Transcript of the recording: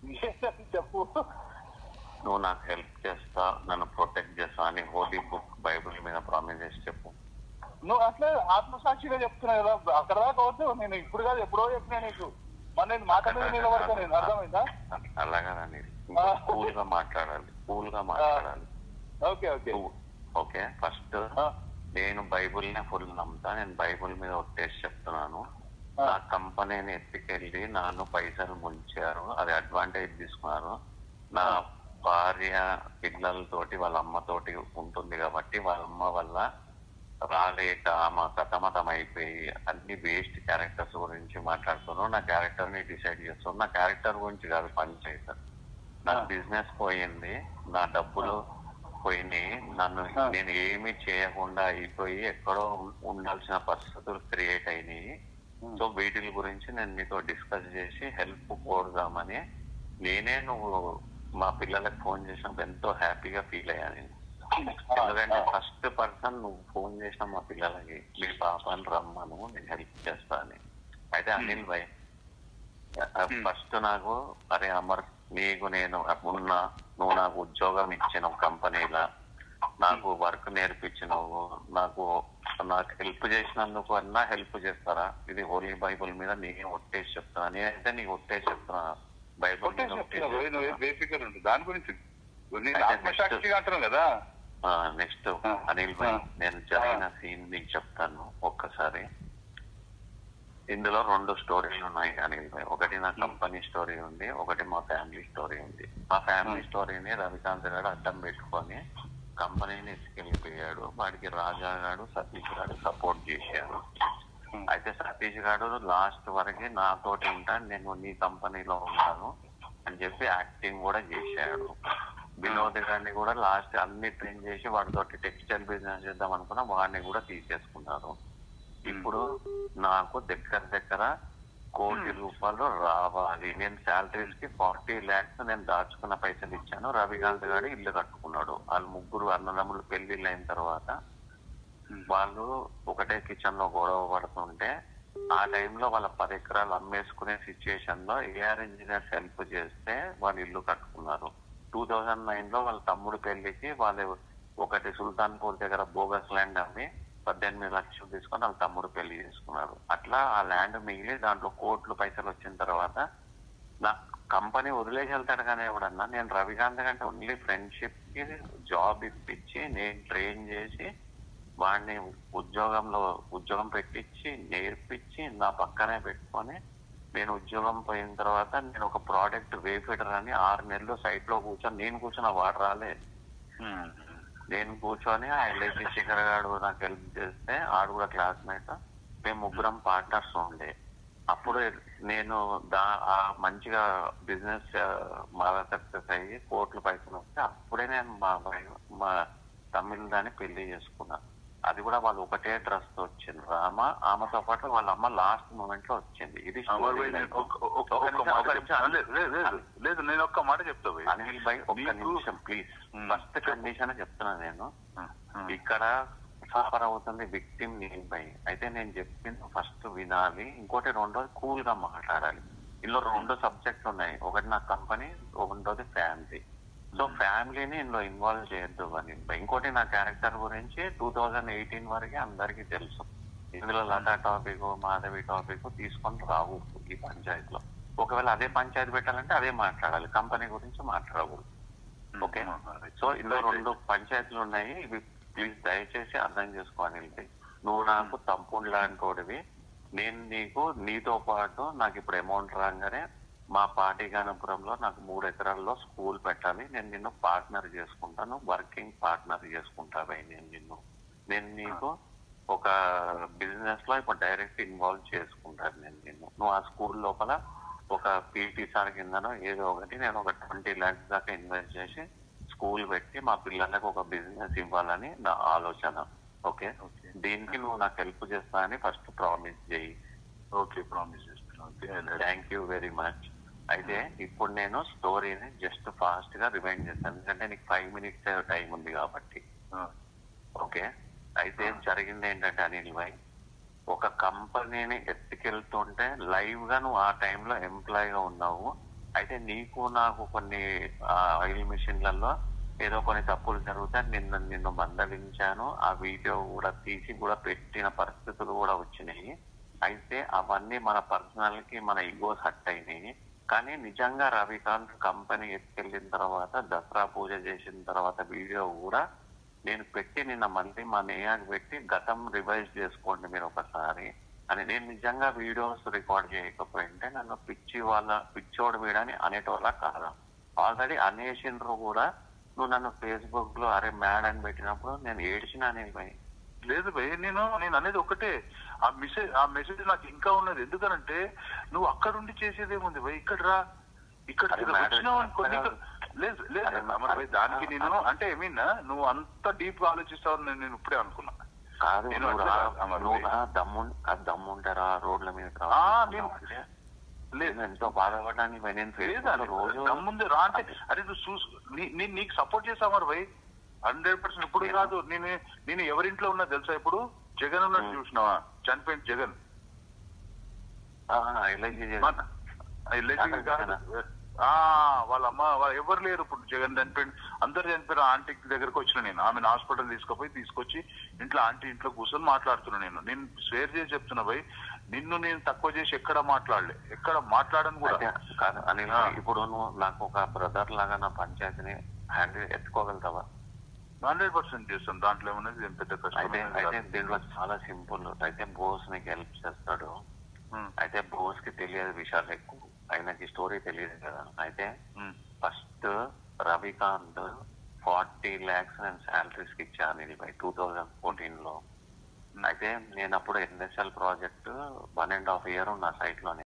చెప్పు నువ్వు నాకు హెల్ప్ చేస్తా నన్ను ప్రొటెక్ట్ చేస్తా అని హోలీ బుక్ బైబిల్ మీద ప్రామిస్ చేసి చెప్పు నువ్వు అట్లే ఆత్మసాక్షిగా చెప్తున్నా కదా అక్కడ దాకా వద్దు నేను ఇప్పుడు కాదు ఎప్పుడో చెప్పినా నీకు మరి నేను మాట మీద నిలబడతా నేను అర్థమైందా అలాగా అని ఆ. కూల్ గా మాట్లాడాలి కూల్ గా మాట్లాడాలి ఓకే ఓకే నువ్వు ఓకే ఫస్ట్ ఆ, నేను బైబుల్ నే ఫుల్ నమ్ముతా నేను బైబుల్ మీద ఒట్టేసి చెప్తున్నాను ఆ. నా కంపెనీని ఎత్తుకెళ్ళి నాను పైసలు ముంచారు అది అడ్వాంటేజ్ తీసుకున్నారు నా భార్య పిల్లలతోటి వాళ్ళ అమ్మతోటి ఉంటుంది కాబట్టి వాళ్ళ అమ్మ వల్ల రాలేక ఆమె కథమతం అయిపోయి అన్ని వేస్ట్ క్యారెక్టర్స్ గురించి మాట్లాడుతున్నాను నా క్యారెక్టర్ ని డిసైడ్ చేస్తున్నాను నా క్యారెక్టర్ గురించి కాదు పని చేశాను నా ఆ. బిజినెస్ పోయింది నా డబ్బులు పోయినాయి నన్ను ఆ. నేను ఏమీ చేయకుండా అయిపోయి ఎక్కడో ఉం- ఉండాల్సిన పరిస్థితులు క్రియేట్ అయినాయి సో వీటి గురించి నేను మీతో డిస్కస్ చేసి హెల్ప్ కోరుదామని నేనే నువ్వు మా పిల్లలకు ఫోన్ చేసినప్పుడు ఎంతో హ్యాపీగా ఫీల్ అయ్యా నేను ఎందుకంటే ఫస్ట్ పర్సన్ నువ్వు ఫోన్ చేసిన మా పిల్లలకి మీ పాపని రమ్మను నేను హెల్ప్ చేస్తా అని అయితే అనిల్ భాయ్ ఫస్ట్ నాకు అరే అమర్ నీకు నేను ఉన్న నువ్వు నాకు ఉద్యోగం ఇచ్చిన కంపెనీలా నాకు వర్క్ నేర్పించినవు నాకు నాకు హెల్ప్ చేసినందుకు అన్నా హెల్ప్ చేస్తారా ఇది హోలీ బైబుల్ మీద నేనే ఒట్టేసి చెప్తున్నా నేనైతే నీకు ఒట్టేసి చెప్తున్నా బైబుల్ ఒకటే మీద చెప్తున్నా ఒట్టేసి పోయి నువ్వు చెప్తున్నా. బేఫికర్ ఉండు దాని గురించి నేను అయితే ఆత్మసాక్షిగా అంటున్నావు కదా నెక్స్ట్ ఆ, అనిల్ భాయ్ ఆ. నేను జరిగిన సీన్ నీకు చెప్తాను ఒక్కసారి ఇందులో రెండు స్టోరీలు ఉన్నాయి అనిల్ భాయ్ ఒకటి నా కంపెనీ స్టోరీ ఉంది ఒకటి మా ఫ్యామిలీ స్టోరీ ఉంది మా ఫ్యామిలీ స్టోరీని రవికాంత్ గారు అడ్డం పెట్టుకొని కంపెనీని తీసుకెళ్ళిపోయాడు వాడికి రాజా గారు సతీష్ గారు సపోర్ట్ చేశారు అయితే సతీష్ గారు లాస్ట్ వరకు నాతోటి ఉంటా నేను నీ కంపెనీలో ఉంటాను అని చెప్పి యాక్టింగ్ కూడా చేశాడు వినోద్ గారిని కూడా లాస్ట్ అన్ని ట్రైన్ చేసి వాడితోటి టెక్స్టైల్ బిజినెస్ చేద్దాం అనుకున్నా వాడిని కూడా తీసేసుకున్నారు ఇప్పుడు నాకు దగ్గర దగ్గర కోటి రూపాయలు రావాలి నేను శాలరీస్ కి ఫార్టీ ల్యాక్స్ నేను దాచుకున్న పైసలు ఇచ్చాను రవికాంత్ గారు ఇల్లు కట్టుకున్నాడు వాళ్ళు ముగ్గురు అన్నదమ్ములు పెళ్లిళ్ళు అయిన తర్వాత వాళ్ళు ఒకటే కిచెన్ లో గొడవ పడుతుంటే ఆ టైంలో వాళ్ళ పది ఎకరాలు అమ్మేసుకునే సిచ్యుయేషన్ లో ఏఆర్ ఇంజనీర్స్ హెల్ప్ చేస్తే వాళ్ళు ఇల్లు కట్టుకున్నారు టూ థౌజండ్ నైన్ లో వాళ్ళ తమ్ముడు పెళ్లికి వాళ్ళు ఒకటి సుల్తాన్పూర్ దగ్గర బోగస్ ల్యాండ్ అమ్మి పద్దెనిమిది లక్షలు తీసుకొని వాళ్ళ తమ్ముడు పెళ్లి చేసుకున్నారు అట్లా ఆ ల్యాండ్ మిగిలి దాంట్లో కోట్లు పైసలు వచ్చిన తర్వాత నా కంపెనీ వదిలేసి వెళ్తాడు కానీ ఎవడన్నా నేను రవికాంత్ కంటే ఓన్లీ ఫ్రెండ్షిప్ కి జాబ్ ఇప్పించి నేను ట్రైన్ చేసి వాడిని ఉద్యోగంలో ఉద్యోగం పెట్టించి నేర్పించి నా పక్కనే పెట్టుకొని నేను ఉద్యోగం పోయిన తర్వాత నేను ఒక ప్రోడక్ట్ వేఫిడర్ అని ఆరు నెలలు సైట్ లో కూర్చొని నేను కూర్చొని వాడు రాలే నేను కూర్చొని ఆ ఎల్ఐసి శిఖర్ గారు నాకు హెల్ప్ చేస్తే ఆడు కూడా క్లాస్మేట్ మేము ముగ్గురం పార్ట్నర్స్ ఉండే అప్పుడు నేను దా ఆ మంచిగా బిజినెస్ బాగా సక్సెస్ అయ్యి కోట్లు పైసలు వస్తే అప్పుడే నేను మా భయ- మా తమిళ దాన్ని పెళ్లి చేసుకున్నా అది కూడా వాళ్ళు ఒకటే డ్రెస్ తో వచ్చింది రామ ఆమెతో పాటు వాళ్ళ అమ్మ లాస్ట్ మూమెంట్ లో వచ్చింది ఇది అమర్ story భాయ్ నేను line. ఒక్క- ఒక్క- ఒక ఒక్క నిమిషం, మాట ఒక చెప్తాను. నిమిషం. లేదు, లేదు, లేదు, లేదు నేను ఒక్క మాట చెప్తా భాయ్. అనిల్ భాయ్ ఒక్క మీకు- నిమిషం ప్లీజ్ Hmm. ఫస్ట్ కండిషన్ చెప్తున్నా నేను ఉమ్, ఉమ్. ఇక్కడ సఫర్ అవుతుంది విక్టిమ్ నేను పై అయితే నేను చెప్పింది ఫస్ట్ వినాలి ఇంకోటి రెండోది కూల్ గా మాట్లాడాలి ఇందులో రెండు సబ్జెక్ట్ ఉన్నాయి ఒకటి నా కంపెనీ రెండోది ఫ్యామిలీ సో ఫ్యామిలీని ఇందులో ఇన్వాల్వ్ చేయొద్దు అని ఇంకోటి నా క్యారెక్టర్ గురించి టూ థౌజండ్ ఎయిటీన్ వరకే అందరికీ తెలుసు ఇందులో లతా టాపిక్ మాధవి టాపిక్ తీసుకొని రావు ఈ పంచాయతీలో ఒకవేళ అదే పంచాయతీ పెట్టాలంటే అదే మాట్లాడాలి కంపెనీ గురించి మాట్లాడకూడదు ఓకే సో ఇందులో రెండు పంచాయతీలు ఉన్నాయి ఇవి ప్లీజ్ దయచేసి అర్థం చేసుకోవాలి నువ్వు నాకు తమ్ముడు లాంటోడివి నేను నీకు నీతో పాటు నాకు ఇప్పుడు అమౌంట్ రాగానే మా పార్టీ గణపురంలో నాకు మూడు ఎకరాల్లో స్కూల్ పెట్టాలి నేను నిన్ను పార్ట్నర్ చేసుకుంటాను వర్కింగ్ పార్ట్నర్ చేసుకుంటా భయ్ నేను నిన్ను నేను నీకు ఒక బిజినెస్ లో ఇప్పుడు డైరెక్ట్ ఇన్వాల్వ్ చేసుకుంటాను నేను నిన్ను నువ్వు ఆ స్కూల్ లోపల ఒక పీటీ సార్ కిందనో ఏదో ఒకటి నేను ఒక ట్వంటీ ల్యాక్స్ దాకా ఇన్వెస్ట్ చేసి స్కూల్ పెట్టి మా పిల్లలకు ఒక బిజినెస్ ఇవ్వాలని నా ఆలోచన ఓకే ఓకే దీనికి నువ్వు నాకు హెల్ప్ చేస్తా అని ఫస్ట్ ప్రామిస్ చేయి ఓకే ప్రామిస్ చేస్తున్నా okay thank you very much అయితే ఇప్పుడు నేను స్టోరీని జస్ట్ ఫాస్ట్ గా రిమైండ్ చేస్తాను ఎందుకంటే నీకు ఫైవ్ మినిట్స్ టైం ఉంది కాబట్టి ఓకే అయితే జరిగింది ఏంటంటే అనిల్ భాయ్ ఒక కంపెనీని ఎత్తుకెళ్తుంటే లైవ్ గా నువ్వు ఆ టైంలో ఎంప్లాయ్ గా ఉన్నావు అయితే నీకు నాకు కొన్ని ఆయిల్ మిషన్లలో ఏదో కొన్ని తప్పులు జరుగుతాయి నిన్ను నిన్ను మందలించాను ఆ వీడియో కూడా తీసి కూడా పెట్టిన పరిస్థితులు కూడా వచ్చినాయి అయితే అవన్నీ మన పర్సనల్ కి మన ఈగోస్ హట్ అయినాయి కానీ నిజంగా రవికాంత్ కంపెనీ ఎత్తుకెళ్ళిన తర్వాత దసరా పూజ చేసిన తర్వాత వీడియో కూడా నేను పెట్టి నిన్న మళ్ళీ మా నేయాకి పెట్టి గతం రివైజ్ చేసుకోండి మీరు ఒకసారి అని నేను నిజంగా వీడియోస్ రికార్డ్ చేయకపోయింటే నన్ను పిచ్చి వాళ్ళ పిచ్చోడు వీడని అనేటోళ్ళ కాదా ఆల్రెడీ అనేసిండ్రు కూడా నువ్వు నన్ను ఫేస్బుక్ లో అరే మ్యాడ్ అని పెట్టినప్పుడు నేను ఏడ్చినా నేను భయ్. లేదు భయ్ నేను నేను అనేది ఒకటే ఆ మెసేజ్ ఆ మెసేజ్ నాకు ఇంకా ఉన్నది ఎందుకనంటే నువ్వు అక్కడుండి చేసేది ఏముంది భయ్ ఇక్కడ రా ఇక్కడ అరే ఇక్కడ మేడం, వచ్చినావు అనుకో అరే నీకు- లేదు లేదు అరే అమర్ భయ్ దానికి అరే నేను అంటే ఐ మీన్ నువ్వు అంత డీప్ గా ఆలోచిస్తావు నేను నేను ఇప్పుడే అనుకున్నా కాదు నేను నువ్వు అట్లా రా, కాదు, అమర్ నువ్వు భయ్. రా, దమ్ము ఆ దమ్ము ఉంటారా రోడ్ల మీద ఆ, నేను- లేదు నేను ఎంతో బాధపడ్డాను భయ్. నేను లేదా Facebook లో రోజు ముందు రా అంటే అరే నువ్వు చూసు నీ- నీ- నీకు సపోర్ట్ చేస్తా మరి భయ్ హండ్రెడ్ పర్సెంట్ ఇప్పుడు నేను- కాదు నేను నేను ఎవరింట్లో ఉన్నా తెలుసా ఇప్పుడు జగన్ ఉన్నట్టు ఉం. చూసినావా చనిపోయిన జగన్ ఆ, ఎల్ఐసి చేసి- మన LIC అక్కడ కాదు. జగనా? ఆ వాళ్ళ అమ్మ వాళ్ళ ఎవరు లేరు ఇప్పుడు జగన్ చనిపోయిన అందరు చనిపోయిన ఆంటీ దగ్గరకు వచ్చిన నేను ఆమెను హాస్పిటల్ తీసుకుపోయి తీసుకొచ్చి ఇంట్లో ఆంటీ ఇంట్లో కూర్చొని మాట్లాడుతున్నా నేను నేను స్వేర్ చేసి చెప్తున్నా భయ్ నిన్ను నేను తక్కువ చేసి ఎక్కడ మాట్లాడలే ఎక్కడ మాట్లాడను కూడా అయితే కాదు అనిల్ ఆ. ఇప్పుడు నువ్వు నాకు ఒక బ్రదర్ లాగా నా పంచాయతీని హ్యాండిల్ ఎత్తుకోగలుగుతావా హండ్రెడ్ పర్సెంట్ చేస్తాను దాంట్లో ఏమున్నది ఏం పెద్ద కష్టం అయితే అనేది అయితే కాదు. దీంట్లో చాలా సింపుల్ అయితే బోస్ నీకు హెల్ప్ చేస్తాడు ఉం, అయితే బోస్ కి తెలియదు విషయాలు ఎక్కువ ఆయనకి స్టోరీ తెలియదు కదా అయితే ఉం, ఫస్ట్ రవికాంత్ ఫార్టీ ల్యాక్స్ నేను శాలరీస్ కి ఇచ్చాను ఇది బై టూ థౌజండ్ ఫోర్టీన్ లో అయితే నేను అప్పుడు NSL project one and half year ఉన్న సైట్ లోనే